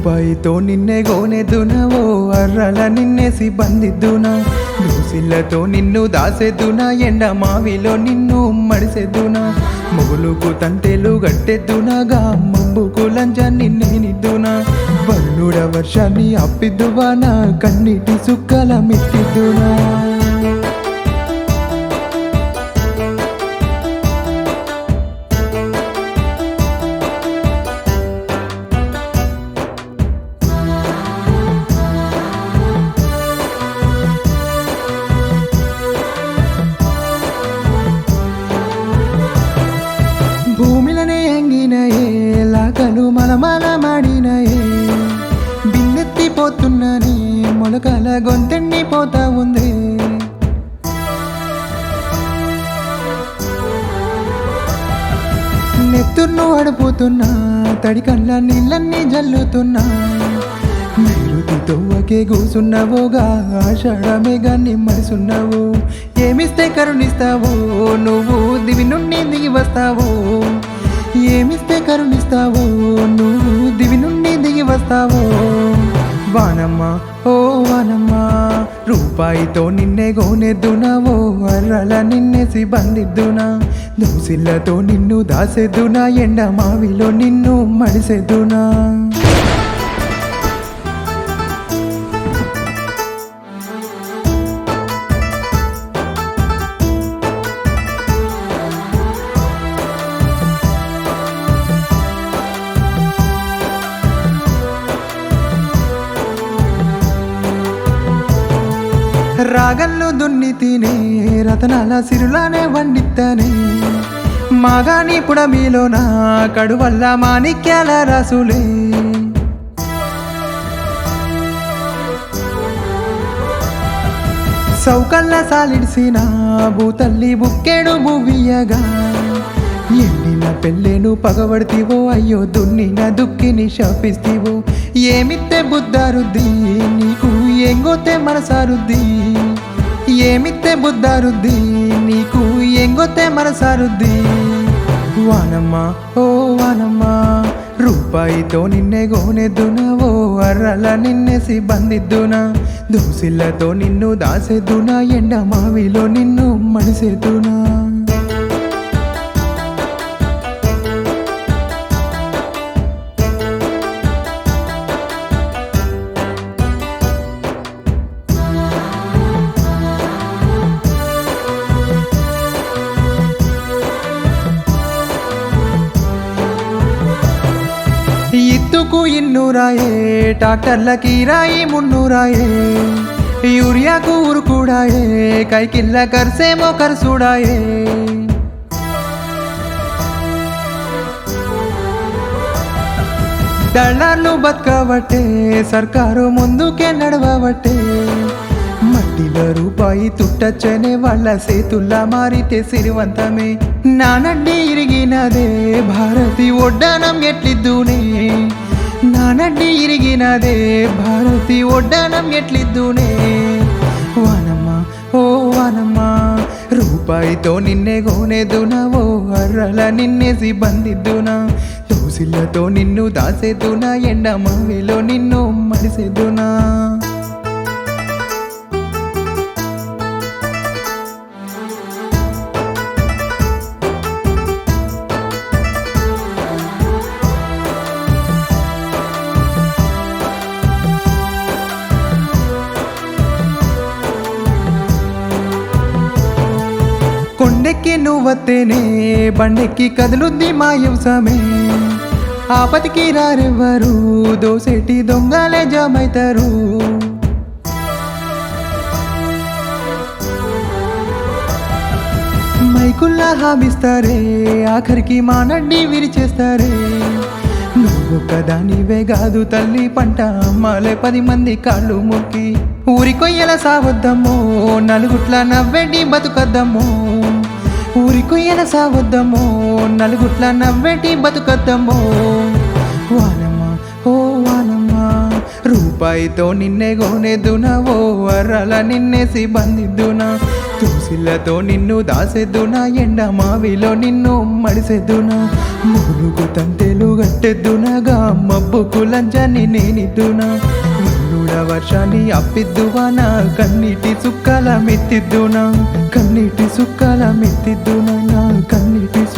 రూపాయితో నిన్నే గోనెద్దునా ఓ అర్రల నిన్నేసి బందిద్దునా దూసిళ్ళతో నిన్ను దాసెద్దునా ఎండ మావిలో నిన్ను మడిసెద్దునా మొగులుకు తంటెలు గట్టెద్దునాగా మబ్బుకు లంచ నిన్నే నిద్దునా వల్లుడ వర్షాన్ని అప్పిద్దువా నా కన్నీటి సుక్కల మిత్తిద్దునా భూమిలనే ఎంగినయే లాకలు మలమల మాడినయే బిన్నెత్తిపోతున్నని మొలకల గొంతెండి పోతా ఉంది నెత్తుర్ను అడుపుతున్నా తడి కళ్ళ నీళ్ళన్నీ జల్లుతున్నా నైరుతితో ఒకే కూసున్నావోగా ఆషాఢమే గాన్ని మరిసున్నావు ఏమిస్తే కరుణిస్తావో నువ్వు దివి నుండి దిగి వస్తావో ఏమిస్తే కరుణిస్తావో నువ్వు దివి నుండి దిగి వస్తావో వానమ్మ ఓ వానమ్మ రూపాయితో నిన్నే గోనెద్దునావో అర్రల నిన్నేసి బందిద్దునా దోసిళ్ళతో నిన్ను దాసెద్దునా ఎండ మావిలో నిన్ను మడిసెద్దునా రాగల్లో దున్ని తినే రతనాల సిరులానే వండిత్తనే మాగాని పుడమిలోన కడువల్ల మాణిక్యాల రసులే సౌకల్ల సాలిడిసిన భూతల్లి బుక్కేడు బువ్వియగా ఎండిన పెళ్ళేను పగబడితివో అయ్యో దున్నిన దుక్కిని శపిస్తివో ఏమిత్తే బుద్ధారుద్ది నీకు ఎంగోతే మనసారుద్ది ఏమిత్తే బుద్ధారుద్ది నీకు ఎంగోతే మనసారుద్ది వానమ్మ ఓ వానమ్మ రూపాయితో నిన్నే గోనెద్దునా ఓ అర్రల నిన్నేసి బందిద్దునా దోసిళ్ళతో నిన్ను దాసెద్దునా ఎండ మావిలో నిన్ను మడిసెద్దునా ఇత్తుకు ఇన్నూరాయే ట్రాక్టర్లకి రాయి మున్నూరాయే యూరియాకు ఉరుకుడాయే కైకిల్ల కర్సేమో కర్సుడాయే దళార్లు బతకబట్టే సర్కారు ముందుకే నడవబట్టే మట్టిలో రూపాయి తుట్టచ్చనే వాళ్ళ సేతుల్లా మారితే సిరివంతమే నానడ్డి ఇరిగినదే భారతి ఒడ్డానం ఎట్లిద్దునే నానడ్డి ఇరిగినదే భారతి ఒడ్డానం ఎట్లిద్దునే వానమ్మ ఓ వానమ్మ రూపాయితో నిన్నే గోనెద్దునా ఓ అర్రల నిన్నేసి బందిద్దునా దోసిళ్ళతో నిన్ను దాసేద్దునా ఎండ మావిలో నిన్ను మడిసెద్దునా కొండెక్కి నువ్వత్తేనే బండెక్కి కదులుద్ది మా యువసమే ఆపతికి రారెవ్వరు దోసేటి దొంగలే జమైతారు మైకుల్లా హామిస్తారే ఆఖరికి మా నడ్డి విరిచేస్తారే నువ్వు కదానివే కాదు తల్లి పంట అమ్మాలే పది మంది కాళ్ళు మొక్కి ఊరి కొయ్యల సావద్దమ్మో నలుగుట్ల నవ్వెడ్డి బతుకద్దమ్మో ఊరి కొయ్యల సావద్దమ్మో నలుగుట్ల నవ్వెడ్డి బతుకద్దమ్మో వానమ్మ ఓ వానమ్మ రూపాయితో నిన్నే గోనెద్దునా ఓ అర్రల నిన్నేసి బందిద్దునా దోసిళ్ళతో నిన్ను దాసెద్దునా ఎండ మావిలో నిన్ను మడిసెద్దునా మూలుగు తంతెలు గట్టెద్దునగా మబ్బుకు లంచాన్ని నేనిద్దునా మన్నుడ వర్షాన్ని అప్పిద్దువానా కన్నీటి సుక్కల మెత్తిద్దునా కన్నీటి సుక్కల మెత్తిద్దునా నా కన్నీటి